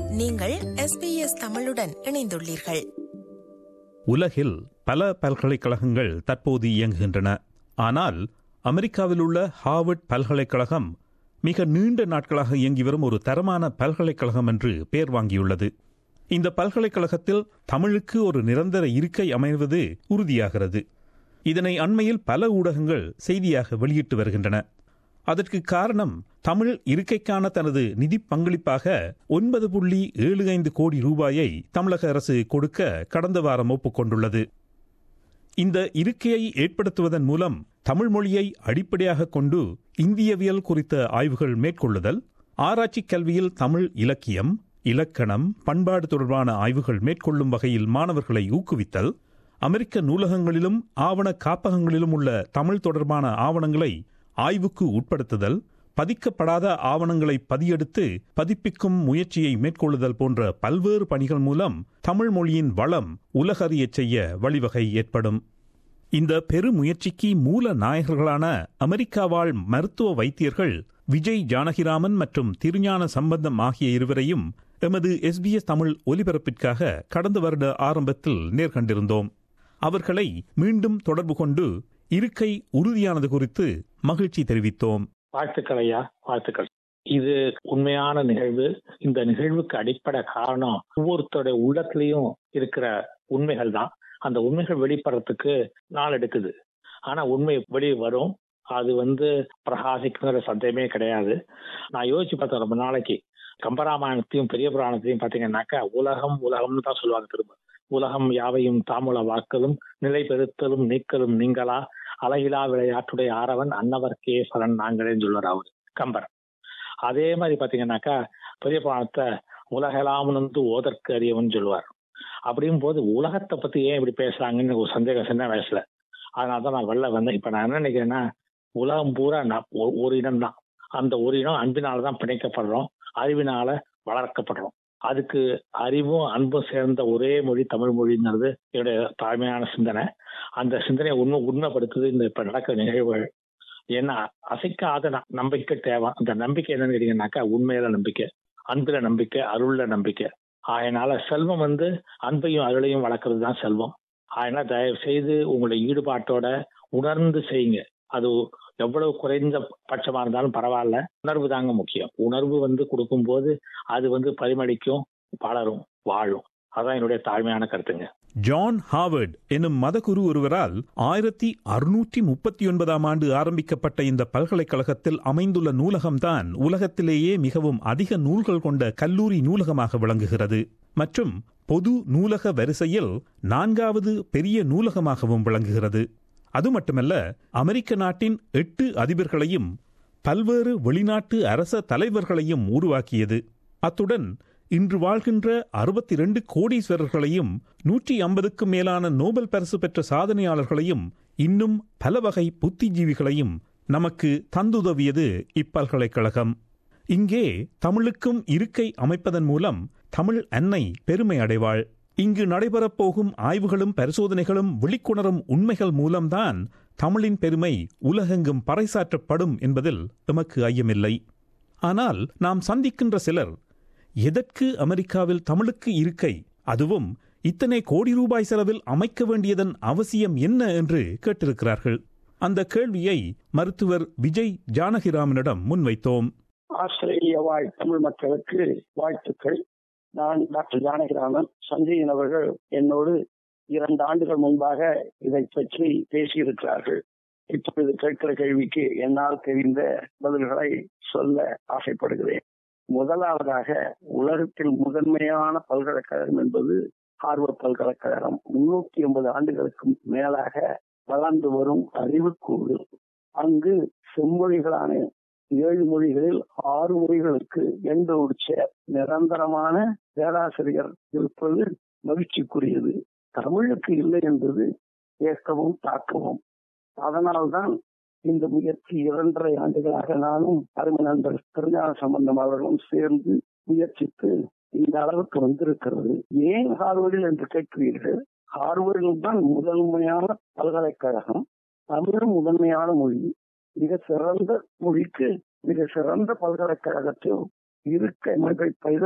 நீங்கள் எஸ்பிஎஸ் தமிழுடன் இணைந்துள்ளீர்கள் உலகில் பல பல்கலைக்கழகங்கள் தற்போது இயங்குகின்றன ஆனால் அமெரிக்காவில் உள்ள ஹார்வர்ட் பல்கலைக்கழகம் மிக நீண்ட நாட்களாக இயங்கி வரும் ஒரு தரமான பல்கலைக்கழகம் என்று பெயர் வாங்கியுள்ளது இந்த பல்கலைக்கழகத்தில் தமிழுக்கு ஒரு நிரந்தர இருக்கை அமைவது உறுதியாகிறது இதனை அண்மையில் பல ஊடகங்கள் செய்தியாக வெளியிட்டு வருகின்றன அதற்கு காரணம் தமிழ் இருக்கைக்கான தனது நிதி பங்களிப்பாக ஒன்பது புள்ளி ஏழு ஐந்து கோடி ரூபாயை தமிழக அரசு கொடுக்க கடந்த வாரம் ஒப்புக்கொண்டுள்ளது இந்த இருக்கையை ஏற்படுத்துவதன் மூலம் தமிழ் மொழியை அடிப்படையாக கொண்டு இந்தியவியல் குறித்த ஆய்வுகள் மேற்கொள்ளுதல் ஆராய்ச்சி கல்வியில் தமிழ் இலக்கியம் இலக்கணம் பண்பாடு தொடர்பான ஆய்வுகள் மேற்கொள்ளும் வகையில் மாணவர்களை ஊக்குவித்தல் அமெரிக்க நூலகங்களிலும் ஆவண காப்பகங்களிலும் உள்ள தமிழ் தொடர்பான ஆவணங்களை ஆய்வுக்கு உட்படுத்துதல் பதிக்கப்படாத ஆவணங்களை பதியெடுத்து பதிப்பிக்கும் முயற்சியை மேற்கொள்ளுதல் போன்ற பல்வேறு பணிகள் மூலம் தமிழ் மொழியின் வளம் உலகறியச் செய்ய வழிவகை ஏற்படும் இந்த பெருமுயற்சிக்கு மூல நாயகர்களான அமெரிக்கா வாழ் மருத்துவ வைத்தியர்கள் விஜய் ஜானகிராமன் மற்றும் திருஞான சம்பந்தம் ஆகிய இருவரையும் எமது எஸ்பிஎஸ் தமிழ் ஒலிபரப்பிற்காக கடந்த வருட ஆரம்பத்தில் நேர்கண்டிருந்தோம் அவர்களை மீண்டும் தொடர்பு கொண்டு இருக்கை உறுதியானது குறித்து மகிழ்ச்சி தெரிவித்தோம் வாழ்த்துக்கள் ஐயா வாழ்த்துக்கள் இது உண்மையான நிகழ்வு இந்த நிகழ்வுக்கு அடிப்படை காரணம் ஒவ்வொருத்தருடைய உள்ளத்திலையும் இருக்கிற உண்மைகள் தான் அந்த உண்மைகள் வெளிப்படுறதுக்கு நாள் எடுக்குது ஆனா உண்மை வெளியே வரும் அது வந்து பிரகாசிக்குங்கிற சந்தேகமே கிடையாது நான் யோசிச்சு பார்த்தேன் ரொம்ப நாளைக்கு கம்பராமாயணத்தையும் பெரிய புராணத்தையும் பாத்தீங்கன்னாக்கா உலகம் உலகம்னு தான் சொல்லுவாங்க திரும்ப உலகம் யாவையும் தாமுல வாக்கலும் நிலை பெருத்தலும் நீக்கலும் நீங்களா அழகிலா விளையாட்டுடைய ஆரவன் அன்னவர்க்கே சரண் நாங்களேன்னு சொல்லுவார் அவரு கம்பர் அதே மாதிரி பாத்தீங்கன்னாக்கா பெரிய புராணத்தை உலகெல்லாம் வந்து ஓதற்கு அறியவன் சொல்லுவார் அப்படியும் போது உலகத்தை பத்தி ஏன் இப்படி பேசுறாங்கன்னு ஒரு சந்தேகம் சின்ன வயசுல அதனாலதான் நான் வெளில வந்தேன் இப்ப நான் என்ன நினைக்கிறேன்னா உலகம் பூரா ஒரு இனம் தான் அந்த ஒரு இனம் அன்பினாலதான் பிணைக்கப்படுறோம் அறிவினால வளர்க்கப்படுறோம் அதுக்கு அறிவும் அன்பும் சேர்ந்த ஒரே மொழி தமிழ் மொழிங்கிறது என்னுடைய தாழ்மையான சிந்தனை அந்த சிந்தனையை உண்மை உண்மைப்படுத்துது இந்த இப்ப நடக்கிற நிகழ்வுகள் ஏன்னா அசைக்காத நம்பிக்கை தேவை அந்த நம்பிக்கை என்னன்னு கேட்டீங்கன்னாக்கா உண்மையில நம்பிக்கை அன்புல நம்பிக்கை அருள்ல நம்பிக்கை அதனால செல்வம் வந்து அன்பையும் அருளையும் வளர்க்கறது தான் செல்வம் அதனால தயவு செய்து உங்களுடைய ஈடுபாட்டோட உணர்ந்து செய்யுங்க அது எவ்வளவு குறைந்த பட்சமா இருந்தாலும் பரவாயில்ல உணர்வு தாங்க முக்கியம் உணர்வு வந்து கொடுக்கும்போது அது வந்து பரிமளிக்கும் வளரும் வாழும் அதான் என்னுடைய தாழ்மையான கருத்துங்க ஜான் ஹாவர்ட் எனும் மதகுரு ஒருவரால் ஆயிரத்தி அறுநூற்றி முப்பத்தி ஒன்பதாம் ஆண்டு ஆரம்பிக்கப்பட்ட இந்த பல்கலைக்கழகத்தில் அமைந்துள்ள நூலகம்தான் உலகத்திலேயே மிகவும் அதிக நூல்கள் கொண்ட கல்லூரி நூலகமாக விளங்குகிறது மற்றும் பொது நூலக வரிசையில் நான்காவது பெரிய நூலகமாகவும் விளங்குகிறது அது மட்டுமல்ல அமெரிக்க நாட்டின் எட்டு அதிபர்களையும் பல்வேறு வெளிநாட்டு அரச தலைவர்களையும் உருவாக்கியது அத்துடன் இன்று வாழ்கின்ற அறுபத்தி ரெண்டு கோடீஸ்வரர்களையும் நூற்றி ஐம்பதுக்கும் மேலான நோபல் பரிசு பெற்ற சாதனையாளர்களையும் இன்னும் பல வகை புத்திஜீவிகளையும் நமக்கு தந்துதவியது இப்பல்கலைக்கழகம் இங்கே தமிழுக்கும் இருக்கை அமைப்பதன் மூலம் தமிழ் அன்னை பெருமை அடைவாள் இங்கு நடைபெறப்போகும் ஆய்வுகளும் பரிசோதனைகளும் வெளிக்கொணரும் உண்மைகள் மூலம்தான் தமிழின் பெருமை உலகெங்கும் பறைசாற்றப்படும் என்பதில் எமக்கு ஐயமில்லை ஆனால் நாம் சந்திக்கின்ற சிலர் எதற்கு அமெரிக்காவில் தமிழுக்கு இருக்கை அதுவும் இத்தனை கோடி ரூபாய் செலவில் அமைக்க வேண்டியதன் அவசியம் என்ன என்று கேட்டிருக்கிறார்கள் அந்த கேள்வியை மருத்துவர் விஜய் ஜானகிராமனிடம் முன்வைத்தோம் ஆஸ்திரேலிய வாழ் தமிழ் மக்களுக்கு வாழ்த்துக்கள் நான் டாக்டர் ஜானகிராமன் சஞ்சயன் அவர்கள் என்னோடு இரண்டு ஆண்டுகள் முன்பாக இதை பற்றி பேசியிருக்கிறார்கள் இப்பொழுது கேட்கிற கேள்விக்கு என்னால் தெரிந்த பதில்களை சொல்ல ஆசைப்படுகிறேன் முதலாவதாக உலகத்தில் முதன்மையான பல்கலைக்கழகம் என்பது ஹார்வர்ட் பல்கலைக்கழகம் முன்னூத்தி ஐம்பது ஆண்டுகளுக்கு மேலாக வளர்ந்து வரும் அறிவுக்கூடு அங்கு செம்மொழிகளான ஏழு மொழிகளில் ஆறு மொழிகளுக்கு எண்டு உடிச்ச நிரந்தரமான பேராசிரியர் இருப்பது மகிழ்ச்சிக்குரியது தமிழுக்கு இல்லை என்பது ஏக்கமும் தாக்கமும் அதனால்தான் இந்த முயற்சி இரண்டரை ஆண்டுகளாக நானும் அருமை நண்பர் திருஞான சம்பந்தம் அவர்களும் சேர்ந்து முயற்சித்து இந்த அளவுக்கு வந்திருக்கிறது ஏன் ஹார்வர்டில் என்று கேட்கிறீர்கள் ஹார்வர்டில் தான் முதன்மையான பல்கலைக்கழகம் தமிழும் முதன்மையான மொழி மிக சிறந்த மொழிக்கு மிக சிறந்த பல்கலைக்கழகத்தில் இருக்க அமைப்பதில்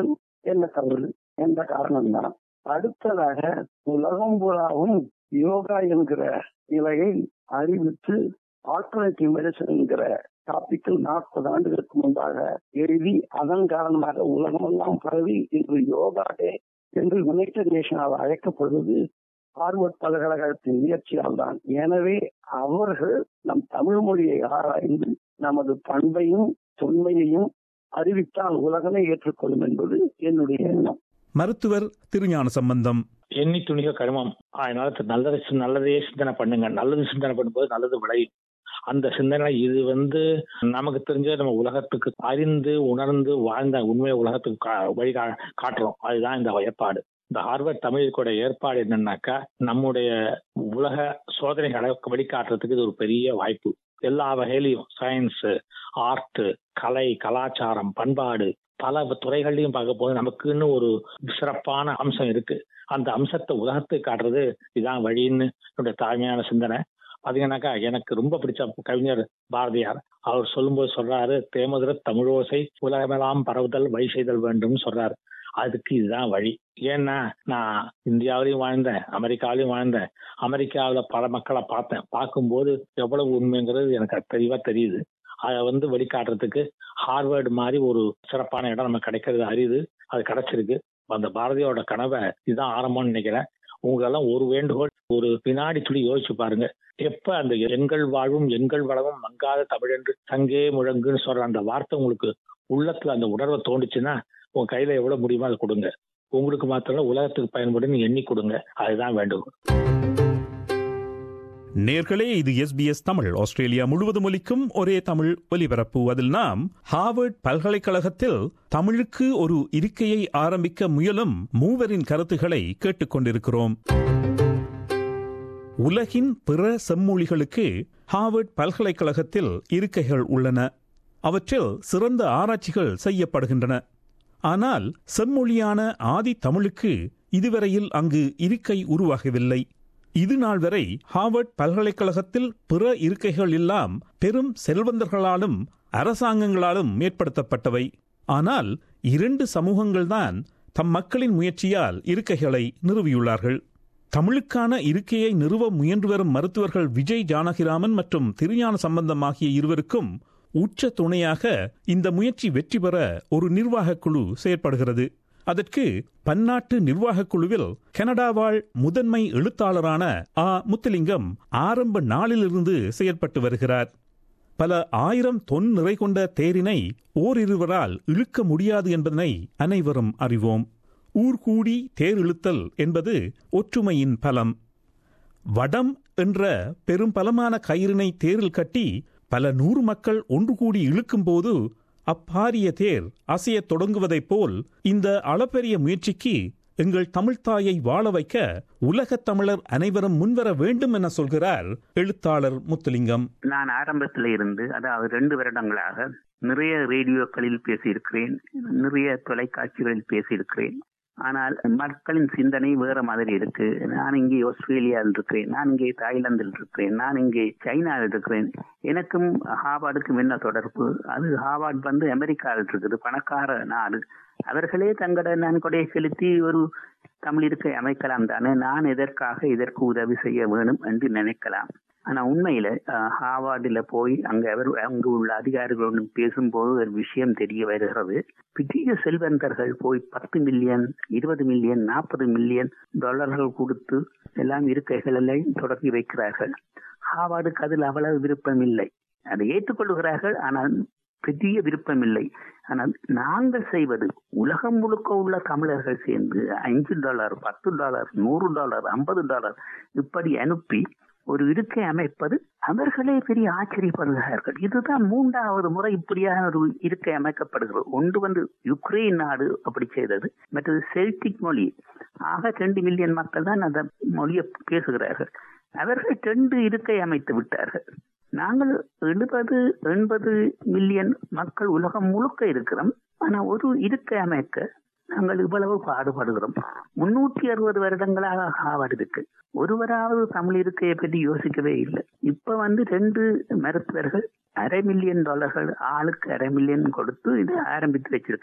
என்ன தவறு என்ற காரணம்தான் அடுத்ததாக உலகம் பூராவும் யோகா என்கிற நிலையை அறிவித்து ஆல்டர்னேட்டிவ் மெடிசன் என்கிற டாபிக்கில் நாற்பது ஆண்டுகளுக்கு முன்பாக எழுதி அதன் காரணமாக உலகமெல்லாம் பரவி இன்று யோகா டே என்று யுனைடெட் நேஷனால் அழைக்கப்படுவது ஹார்வர்ட் பல்கலைக்கழகத்தின் முயற்சியால் தான் எனவே அவர்கள் நம் தமிழ் மொழியை ஆராய்ந்து நமது பண்பையும் தொன்மையையும் அறிவித்தால் உலகமே ஏற்றுக்கொள்ளும் என்பது என்னுடைய எண்ணம் மருத்துவர் திருஞான சம்பந்தம் எண்ணி துணிக கருமம் அதனால நல்லதை நல்லதையே சிந்தனை பண்ணுங்க நல்லது சிந்தனை பண்ணும்போது நல்லது விளையும் அந்த சிந்தனை இது வந்து நமக்கு தெரிஞ்ச நம்ம உலகத்துக்கு அறிந்து உணர்ந்து வாழ்ந்த உண்மையை உலகத்துக்கு கா- வழி கா- காட்டுறோம் அதுதான் இந்த ஏற்பாடு இந்த ஹார்வர்ட் தமிழுக்கூட ஏற்பாடு என்னன்னாக்கா நம்முடைய உலக சோதனைகளை வழிகாட்டுறதுக்கு இது ஒரு பெரிய வாய்ப்பு எல்லா வகையிலையும் சயின்ஸ் ஆர்ட் கலை கலாச்சாரம் பண்பாடு பல துறைகள்லையும் பார்க்க போது நமக்குன்னு ஒரு சிறப்பான அம்சம் இருக்கு அந்த அம்சத்தை உலகத்துக்கு காட்டுறது இதான் வழின்னு என்னுடைய தாழ்மையான சிந்தனை பாத்தீங்கன்னாக்கா எனக்கு ரொம்ப பிடிச்ச கவிஞர் பாரதியார் அவர் சொல்லும்போது சொல்றாரு தேமதுர தமிழோசை உலகமெல்லாம் பரவுதல் வழி செய்தல் வேண்டும்னு சொல்றாரு அதுக்கு இதுதான் வழி ஏன்னா நான் இந்தியாவிலையும் வாழ்ந்தேன் அமெரிக்காவிலையும் வாழ்ந்தேன் அமெரிக்காவில் பல மக்களை பார்த்தேன் பார்க்கும்போது எவ்வளவு உண்மைங்கிறது எனக்கு தெளிவா தெரியுது அதை வந்து வெளிக்காட்டுறதுக்கு ஹார்வர்டு மாதிரி ஒரு சிறப்பான இடம் நமக்கு கிடைக்கிறது அரிது அது கிடைச்சிருக்கு அந்த பாரதியோட கனவை இதுதான் ஆரம்பம்னு நினைக்கிறேன் உங்களெல்லாம் ஒரு வேண்டுகோள் ஒரு வினாடி துளி யோசிச்சு பாருங்க எப்ப அந்த எங்கள் வாழ்வும் எங்கள் வளமும் மங்காத தமிழென்று சங்கே முழங்குன்னு சொல்ற அந்த வார்த்தை உங்களுக்கு உள்ளத்துல அந்த உணர்வை தோண்டுச்சுன்னா உங்க கையில எவ்வளவு முடியுமோ அதை கொடுங்க உங்களுக்கு மாத்திரம் இல்ல, உலகத்துக்கு பயன்படுன்னு எண்ணி கொடுங்க அதுதான் வேண்டுகோள் நேர்களே இது எஸ்பிஎஸ் தமிழ் ஆஸ்திரேலியா முழுவதும் ஒலிக்கும் ஒரே தமிழ் ஒலிபரப்பு அதில் நாம் ஹார்வர்ட் பல்கலைக்கழகத்தில் தமிழுக்கு ஒரு இருக்கையை ஆரம்பிக்க முயலும் மூவரின் கருத்துக்களை கேட்டுக்கொண்டிருக்கிறோம் உலகின் பிற செம்மொழிகளுக்கு ஹார்வர்ட் பல்கலைக்கழகத்தில் இருக்கைகள் உள்ளன அவற்றில் சிறந்த ஆராய்ச்சிகள் செய்யப்படுகின்றன ஆனால் செம்மொழியான ஆதி தமிழுக்கு இதுவரையில் அங்கு இருக்கை உருவாகவில்லை இது நாள் வரை ஹார்வர்ட் பல்கலைக்கழகத்தில் பிற இருக்கைகள் எல்லாம் பெரும் செல்வந்தர்களாலும் அரசாங்கங்களாலும் ஏற்படுத்தப்பட்டவை ஆனால் இரண்டு சமூகங்கள்தான் தம் மக்களின் முயற்சியால் இருக்கைகளை நிறுவியுள்ளார்கள் தமிழுக்கான இருக்கையை நிறுவ முயன்று வரும் மருத்துவர்கள் விஜய் ஜானகிராமன் மற்றும் திருஞான சம்பந்தம் ஆகிய இருவருக்கும் உச்ச துணையாக இந்த முயற்சி வெற்றி பெற ஒரு நிர்வாகக் குழு செயற்படுகிறது அதற்கு பன்னாட்டு நிர்வாகக் குழுவில் கனடா வாழ் முதன்மை எழுத்தாளரான ஆ முத்துலிங்கம் ஆரம்ப நாளிலிருந்து செயற்பட்டு வருகிறார் பல ஆயிரம் தொன் நிறை கொண்ட தேரினை ஓரிருவரால் இழுக்க முடியாது என்பதனை அனைவரும் அறிவோம் ஊர் கூடி தேர் இழுத்தல் என்பது ஒற்றுமையின் பலம் வடம் என்ற பெரும் பலமான கயிறினை தேரில் கட்டி பல நூறு மக்கள் ஒன்று கூடி இழுக்கும்போது அப்பாரிய தேர் அசையத் தொடங்குவதைப் போல் இந்த அளப்பெரிய முயற்சிக்கு எங்கள் தமிழ்த்தாயை வாழ வைக்க உலகத் தமிழர் அனைவரும் முன்வர வேண்டும் என சொல்கிறார் எழுத்தாளர் முத்துலிங்கம் நான் ஆரம்பத்தில் இருந்து அதாவது ரெண்டு வருடங்களாக நிறைய ரேடியோக்களில் பேசியிருக்கிறேன் நிறைய தொலைக்காட்சிகளில் பேசியிருக்கிறேன் ஆனால் மக்களின் சிந்தனை வேற மாதிரி இருக்கு நான் இங்கே ஆஸ்திரேலியாவில் இருக்கிறேன் நான் இங்கே தாய்லாந்தில் இருக்கிறேன் நான் இங்கே சைனாவில் இருக்கிறேன் எனக்கும் ஹார்வார்டுக்கும் என்ன தொடர்பு அது ஹார்வார்ட் வந்து அமெரிக்காவில் இருக்குது பணக்கார நாடு அவர்களே தங்களோட நன்கொடையை செலுத்தி ஒரு தமிழ் இருக்கை அமைக்கலாம் தானே நான் எதற்காக இதற்கு உதவி செய்ய வேணும் என்று நினைக்கலாம் ஆனா உண்மையில ஹார்வார்டில் போய் அங்க அவர் அங்கு உள்ள அதிகாரிகளுடன் பேசும்போது ஒரு விஷயம் தெரிய வருகிறது பெரிய செல்வந்தர்கள் போய் பத்து மில்லியன் இருபது மில்லியன் நாற்பது மில்லியன் டாலர்கள் கொடுத்து எல்லாம் இருக்கைகள் எல்லாம் தொடங்கி வைக்கிறார்கள் ஹார்வார்டுக்கு அதில் அவ்வளவு விருப்பம் இல்லை அதை ஏற்றுக்கொள்கிறார்கள் ஆனால் பெரிய விருப்பம் இல்லை ஆனால் நாங்கள் செய்வது உலகம் முழுக்க உள்ள தமிழர்கள் சேர்ந்து அஞ்சு டாலர் பத்து டாலர் நூறு டாலர் ஐம்பது டாலர் இப்படி அனுப்பி ஒரு இருக்கை அமைப்பது அவர்களே பெரிய ஆச்சரியப்படுகிறார்கள் இதுதான் மூன்றாவது முறை இப்படியான ஒரு இருக்கை அமைக்கப்படுகிறது ஒன்று வந்து யுக்ரைன் நாடு அப்படி செய்தது மற்றது செல்டிக் மொழி ஆக ரெண்டு மில்லியன் மக்கள் தான் அந்த மொழியை பேசுகிறார்கள் அவர்கள் ரெண்டு இருக்கை அமைத்து விட்டார்கள் நாங்கள் எழுபது எண்பது மில்லியன் மக்கள் உலகம் முழுக்க இருக்கிறோம் ஆனா ஒரு இருக்கை அமைக்க நாங்கள் இவ்வளவு பாடுபடுகிறோம் முன்னூற்றி அறுபது வருடங்களாக ஹார்வர்டு இருக்கு ஒருவராவது தமிழ் இருக்கையை பற்றி யோசிக்கவே இல்லை இப்ப வந்து ரெண்டு மருத்துவர்கள் அரை மில்லியன் டாலர்கள் ஆளுக்கு அரை மில்லியன் கொடுத்து இதை ஆரம்பித்து வச்சிருக்கிறார்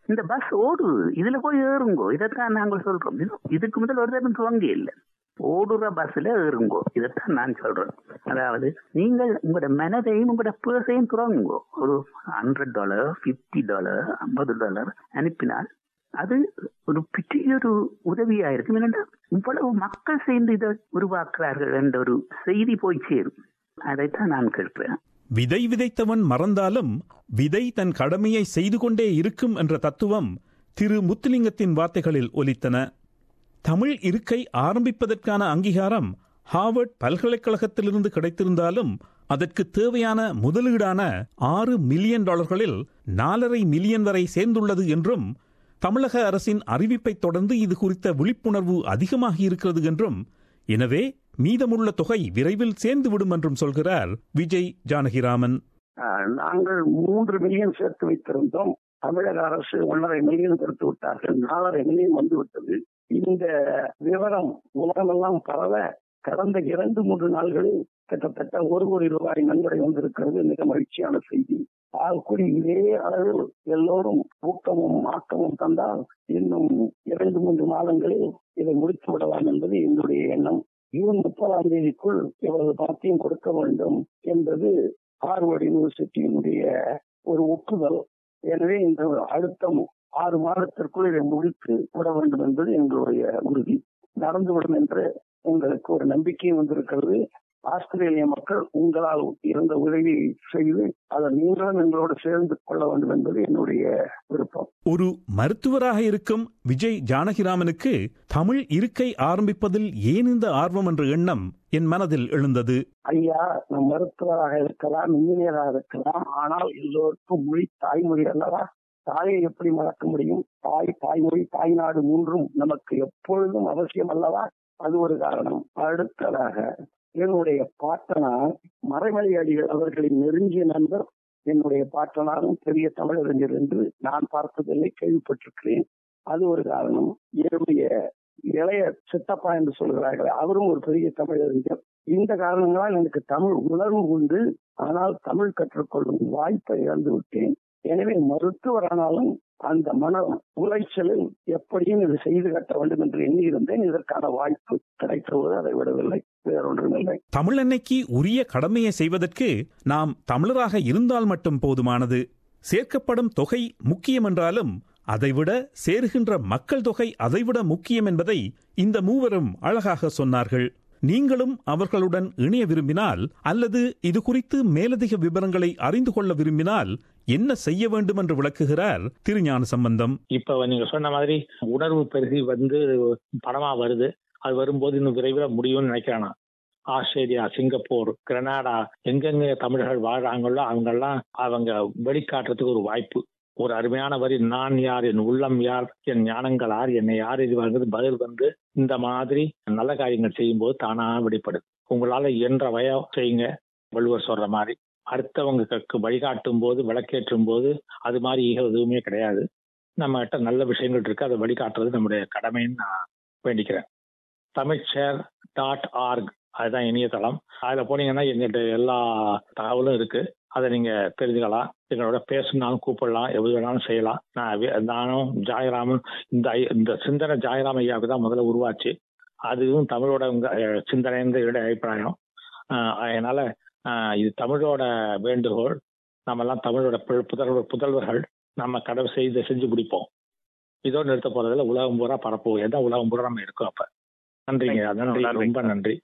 இந்த பஸ் ஓடுது இதுல போய் ஏறுங்கோ இதைத்தான் நாங்கள் சொல்றோம் இது- இதுக்கு முதல் ஒரு தரம் துவங்க இல்லை ஓடுற பஸ்ல ஏறுங்கோ இதைத்தான் நான் சொல்றேன் அதாவது நீங்கள் உங்களோட மனதையும் உங்களோட பேர்ஸையும் துறங்குங்கோ ஒரு ஹண்ட்ரட் டாலர் பிப்டி டாலர் ஐம்பது டாலர் அனுப்பினால் அது ஒரு பெரிய ஒரு உதவியா இருக்கும் என்னென்னா இவ்வளவு மக்கள் சேர்ந்து இதை உருவாக்குறார்கள் என்ற ஒரு செய்தி போய் சேரும் அதைத்தான் நான் கேட்கிறேன் விதை விதைத்தவன் மறந்தாலும் விதை தன் கடமையை செய்து கொண்டே இருக்கும் என்ற தத்துவம் திரு முத்துலிங்கத்தின் வார்த்தைகளில் ஒலித்தன தமிழ் இருக்கை ஆரம்பிப்பதற்கான அங்கீகாரம் ஹார்வர்ட் பல்கலைக்கழகத்திலிருந்து கிடைத்திருந்தாலும் அதற்கு தேவையான முதலீடான ஆறு மில்லியன் டாலர்களில் நாலரை மில்லியன் வரை சேர்ந்துள்ளது என்றும் தமிழக அரசின் அறிவிப்பைத் தொடர்ந்து இது குறித்த விழிப்புணர்வு அதிகமாகி இருக்கிறது என்றும் எனவே மீதமுள்ள தொகை விரைவில் சேர்ந்துவிடும் என்றும் சொல்கிறார் விஜய் ஜானகிராமன் ஆஹ், நாங்கள் மூன்று மில்லியன் சேர்த்து வைத்திருந்தோம் தமிழக அரசு ஒன்றரை மில்லியன் கொடுத்து விட்டார்கள் நாலரை மில்லியன் வந்து விட்டது இந்த விவரம் உலகமெல்லாம் பரவ கடந்த இரண்டு மூன்று நாள்களில் கிட்டத்தட்ட ஒரு கோடி ரூபாய் நன்கொடை வந்திருக்கிறது மிக மகிழ்ச்சியான செய்தி ஆகக்கூடி இதே அளவில் எல்லோரும் ஊக்கமும் ஆக்கமும் தந்தால் இன்னும் இரண்டு மூன்று மாதங்களில் இதை முடித்து விடலாம் என்பது என்னுடைய எண்ணம் ஜூன் முப்பதாம் தேதிக்குள் இவ்வளவு பணத்தையும் கொடுக்க வேண்டும் என்பது ஹார்வர்ட் யூனிவர்சிட்டியினுடைய ஒரு ஒப்புதல் எனவே இந்த அடுத்த ஆறு மாதத்திற்குள் இதை முடித்து விட வேண்டும் என்பது எங்களுடைய உறுதி நடந்துவிடும் என்று எங்களுக்கு ஒரு நம்பிக்கை வந்திருக்கிறது ஆஸ்திரேலிய மக்கள் உங்களால் இருந்த உதவியை செய்து அதை நீங்களும் எங்களோடு சேர்ந்து கொள்ள வேண்டும் என்பது என்னுடைய விருப்பம் ஒரு மருத்துவராக இருக்கும் விஜய் ஜானகிராமனுக்கு தமிழ் இருக்கை ஆரம்பிப்பதில் ஏன் இந்த ஆர்வம் என்ற எண்ணம் என் மனதில் எழுந்தது ஐயா நம் மருத்துவராக இருக்கலாம் இன்ஜினியராக இருக்கலாம் ஆனால் எல்லோருக்கும் மொழி தாய்மொழி அல்லவா தாயை எப்படி மறக்க முடியும் தாய் தாய்மொழி தாய்நாடு மூன்றும் நமக்கு எப்பொழுதும் அவசியம் அல்லவா அது ஒரு காரணம் அடுத்ததாக என்னுடைய பாட்டனார் மறைமலை அடிகள் அவர்களின் நெருங்கிய நண்பர் என்னுடைய பாட்டனாரும் பெரிய தமிழறிஞர் என்று நான் பார்த்ததில்லை கேள்விப்பட்டிருக்கிறேன் அது ஒரு காரணம் என்னுடைய இளைய சித்தப்பா என்று சொல்கிறார்கள் அவரும் ஒரு பெரிய தமிழறிஞர் இந்த காரணங்களால் எனக்கு தமிழ் உணர்வு உண்டு ஆனால் தமிழ் கற்றுக்கொள்ளும் வாய்ப்பை இழந்து விட்டேன் எனவே மருத்துவரானாலும் அந்த மன உளைச்சலில் எப்படியும் இது செய்து கட்ட வேண்டும் என்று எண்ணியிருந்தேன் இதற்கான வாய்ப்பு கிடைத்தபோது அதை விடவில்லை வேறொன்றுமில்லை தமிழன்னைக்கு உரிய கடமையை செய்வதற்கு நாம் தமிழராக இருந்தால் மட்டும் போதுமானது சேர்க்கப்படும் தொகை முக்கியம் என்றாலும் அதைவிட சேருகின்ற மக்கள் தொகை அதைவிட முக்கியம் என்பதை இந்த மூவரும் அழகாக சொன்னார்கள் நீங்களும் அவர்களுடன் இணைய விரும்பினால் அல்லது இது குறித்து மேலதிக விவரங்களை அறிந்து கொள்ள விரும்பினால் என்ன செய்ய வேண்டும் என்று விளக்குகிறார் திருஞான சம்பந்தம் இப்ப நீங்க சொன்ன மாதிரி உணர்வு பெருகி வந்து படமா வருது அது வரும்போது இன்னும் விரைவில் முடியும்னு நினைக்கிறேன் நான். ஆஸ்திரேலியா சிங்கப்பூர் கனடா எங்கெங்க தமிழர்கள் வாழ்றாங்களோ அவங்கெல்லாம் அவங்க வெளிக்காட்டுறதுக்கு ஒரு வாய்ப்பு ஒரு அருமையான வரி நான் யார் என் உள்ளம் யார் என் ஞானங்கள் யார் என்னை யார் இது வருகிறது பதில் வந்து இந்த மாதிரி நல்ல காரியங்கள் செய்யும்போது தானா வெளிப்படுது உங்களால இயன்ற வய செய்யுங்க வள்ளுவர் சொல்ற மாதிரி அடுத்தவங்களுக்கு வழிகாட்டும் போது விளக்கேற்றும் போது அது மாதிரி ஈக எதுவுமே கிடையாது நம்ம கிட்ட நல்ல விஷயங்கள் இருக்கு அதை வழிகாட்டுறது நம்முடைய கடமைன்னு நான் வேண்டிக்கிறேன் தமிழ்ச்சேர் டாட் ஆர்க் அதுதான் இணையதளம் அதில் போனீங்கன்னா எங்கிட்ட எல்லா தகவலும் இருக்கு அதை நீங்க தெரிஞ்சுக்கலாம் எங்களோட பேசணும்னாலும் கூப்பிடலாம் எது வேணாலும் செய்யலாம் நான் வே- நானும் ஜாயராமன் இந்த ஐ- இந்த சிந்தனை ஜாயராம் ஐயாவுக்கு தான் முதல்ல உருவாச்சு அதுவும் தமிழோட உங்க அஹ், சிந்தனைன்ற என்னுடைய அபிப்பிராயம் அஹ், அதனால அஹ், இது தமிழோட வேண்டுகோள் நம்ம எல்லாம் தமிழோட பு- புதல்வர் புதல்வர்கள் நம்ம கடவுள் செய்து செஞ்சு பிடிப்போம் இதோடு நிறுத்த போறதுல உலகம் பூரா பரப்புவோம் எதான் உலகம் பூரா நம்ம இருக்கோம் அப்ப நன்றிங்க நன்றி ரொம்ப நன்றி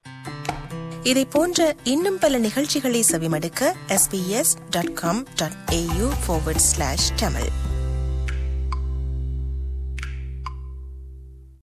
இதை போன்ற இன்னும் பல நிகழ்ச்சிகளை செவிமடுக்க sbs.com.au forward slash tamil